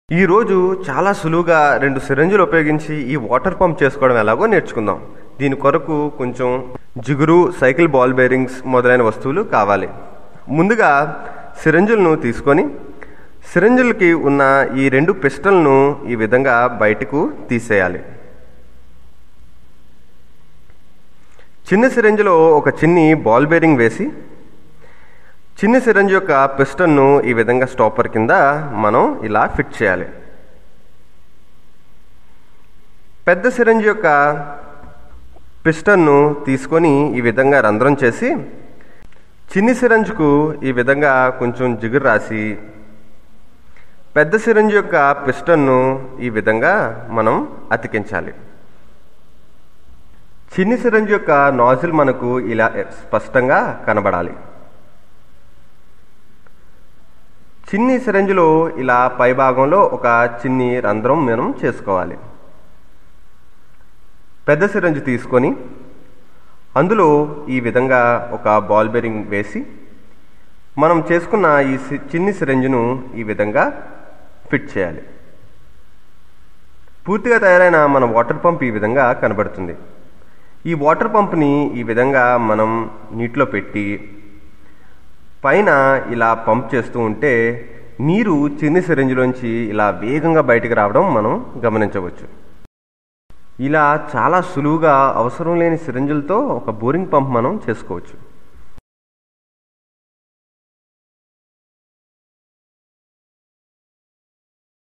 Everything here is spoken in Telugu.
ఈరోజు చాలా సులువుగా రెండు సిరంజులు ఉపయోగించి ఈ వాటర్ పంప్ చేసుకోవడం ఎలాగో నేర్చుకుందాం దీని కొరకు కొంచెం జిగురు సైకిల్ బాల్ బేరింగ్స్ మొదలైన వస్తువులు కావాలి ముందుగా సిరంజులను తీసుకొని సిరంజులకి ఉన్న ఈ రెండు పిస్టల్ను ఈ విధంగా బయటకు తీసేయాలి చిన్న సిరంజిలో ఒక చిన్ని బాల్ బేరింగ్ వేసి చిన్ని సిరంజ్ యొక్క పిస్టన్ను ఈ విధంగా స్టాపర్ కింద మనం ఇలా ఫిట్ చేయాలి పెద్ద సిరంజ్ యొక్క పిస్టన్ను తీసుకొని ఈ విధంగా రంధ్రం చేసి చిన్ని సిరంజ్కు ఈ విధంగా కొంచెం జిగురు రాసి పెద్ద సిరంజ్ యొక్క పిస్టన్ను ఈ విధంగా మనం అతికించాలి చిన్ని సిరంజ్ యొక్క నాజిల్ మనకు ఇలా స్పష్టంగా కనబడాలి చిన్ని సిరంజిలో ఇలా పై భాగంలో ఒక చిన్ని రంధ్రం మనం చేసుకోవాలి పెద్ద సిరంజి తీసుకొని అందులో ఈ విధంగా ఒక బాల్ బెరింగ్ వేసి మనం చేసుకున్న ఈ చిన్ని సిరంజిను ఈ విధంగా ఫిట్ చేయాలి పూర్తిగా తయారైన మన వాటర్ పంప్ ఈ విధంగా కనబడుతుంది ఈ వాటర్ పంప్ని ఈ విధంగా మనం నీటిలో పెట్టి పైన ఇలా పంప్ చేస్తూ ఉంటే నీరు చిన్ని సిరంజిలోంచి ఇలా వేగంగా బయటకు రావడం మనం గమనించవచ్చు ఇలా చాలా సులువుగా అవసరం లేని సిరంజులతో ఒక బోరింగ్ పంప్ మనం చేసుకోవచ్చు